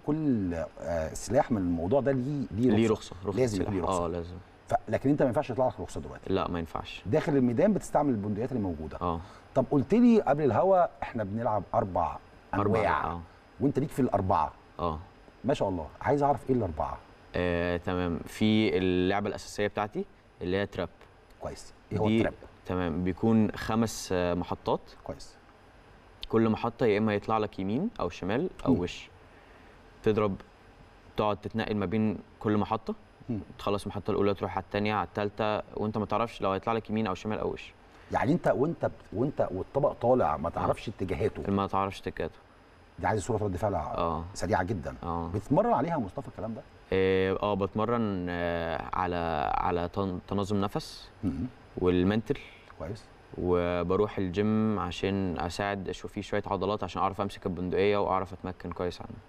كل آه، سلاح من الموضوع ده ليه ليه ليه رخصه رخصه لازم يبقى سلاح. ليه رخصه اه لازم ف... لكن انت ما ينفعش يطلع لك رخصه دلوقتي لا ما ينفعش داخل الميدان بتستعمل البندقيات اللي موجوده اه طب قلت لي قبل الهوا احنا بنلعب اربع انواع اه وانت ليك في الاربعه اه ما شاء الله عايز اعرف ايه الاربعه آه، تمام في اللعبه الاساسيه بتاعتي اللي هي تراب كويس ايه هو دي التراب تمام بيكون خمس آه، محطات كويس كل محطه يا اما يطلع لك يمين او شمال او مم. وش تضرب تقعد تتنقل ما بين كل محطه مم. تخلص المحطه الاولى تروح على الثانيه على الثالثه وانت ما تعرفش لو هيطلع لك يمين او شمال او وش يعني انت وانت بت- وانت والطبق طالع ما تعرفش اتجاهاته ما تعرفش تكاته دي عايز صوره رد فعل اه سريعه جدا اه بتتمرن عليها يا مصطفى الكلام ده اه آه، بتمرن آه، على على تن- تنظم نفس مم. والمنتل كويس وبروح الجيم عشان اساعد اشوف فيه شويه عضلات عشان اعرف امسك البندقيه واعرف اتمكن كويس عنه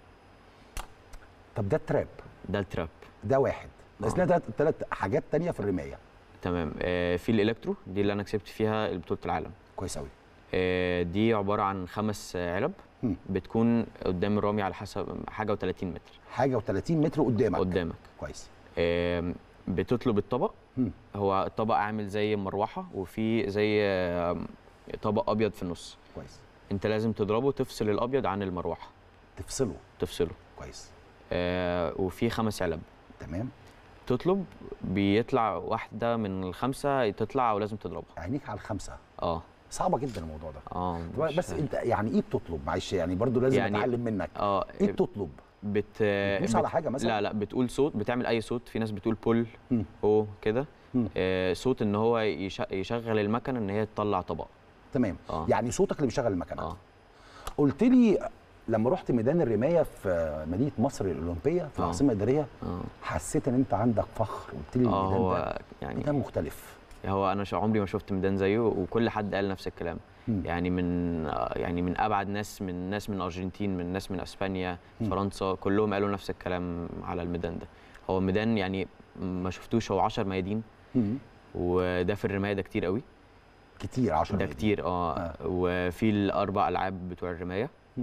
طب ده التراب ده التراب ده واحد بس آه. لنا ثلاث حاجات تانية في الرمايه تمام آه، في الالكترو دي اللي انا كسبت فيها بطوله العالم كويس قوي آه، دي عباره عن خمس آه، علب مم. بتكون قدام الرامي على حسب حاجه و30 متر حاجه و30 متر قدامك قدامك كويس آم، بتطلب الطبق مم. هو الطبق عامل زي مروحه وفي زي آم، طبق ابيض في النص كويس انت لازم تضربه تفصل الابيض عن المروحه تفصله تفصله كويس آه، وفي خمس علب تمام تطلب بيطلع واحده من الخمسه تطلع ولازم تضربها عينيك على الخمسه اه صعبه جدا الموضوع ده اه طب مش- بس انت يعني ايه بتطلب معلش يعني برضو لازم يعني- اتعلم منك اه ايه بتطلب بت بتدوس بت- على حاجه مثلا لا لا بتقول صوت بتعمل اي صوت في ناس بتقول بول مم. او كده مم. آه صوت ان هو يش- يشغل المكنه ان هي تطلع طبق تمام اه يعني صوتك اللي بيشغل المكنه اه قلت لي لما رحت ميدان الرمايه في مدينه مصر الاولمبيه في آه. العاصمه الاداريه اه حسيت ان انت عندك فخر قلت لي اه الميدان ده هو يعني ميدان مختلف هو انا ش- عمري ما شفت ميدان زيه وكل حد قال نفس الكلام مم. يعني من آه، يعني من ابعد ناس من ناس من الارجنتين من ناس من اسبانيا مم. فرنسا كلهم قالوا نفس الكلام على الميدان ده هو ميدان يعني ما شفتوش هو 10 ميادين مم. وده في الرمايه ده كتير قوي كتير 10 ده كتير اه, آه. وفي الاربع العاب بتوع الرمايه مم.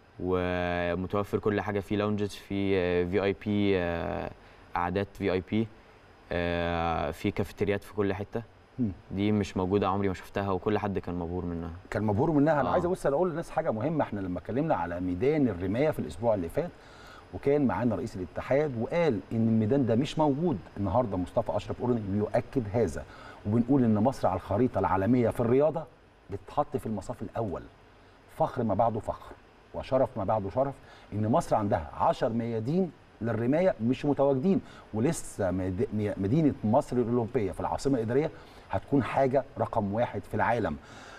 ومتوفر كل حاجه في لاونجز في في اي بي قعدات في اي بي في كافيتريات في كل حته مم. دي مش موجوده عمري ما شفتها وكل حد كان مبهور منها كان مبهور منها انا آه. عايز بس اقول للناس حاجه مهمه احنا لما اتكلمنا على ميدان الرمايه في الاسبوع اللي فات وكان معانا رئيس الاتحاد وقال ان الميدان ده مش موجود النهارده مصطفى اشرف قرني بيؤكد هذا وبنقول ان مصر على الخريطه العالميه في الرياضه بتتحط في المصاف الاول فخر ما بعده فخر وشرف ما بعده شرف ان مصر عندها 10 ميادين للرمايه مش متواجدين ولسه مد- مدينه مصر الاولمبيه في العاصمه الاداريه هتكون حاجه رقم واحد في العالم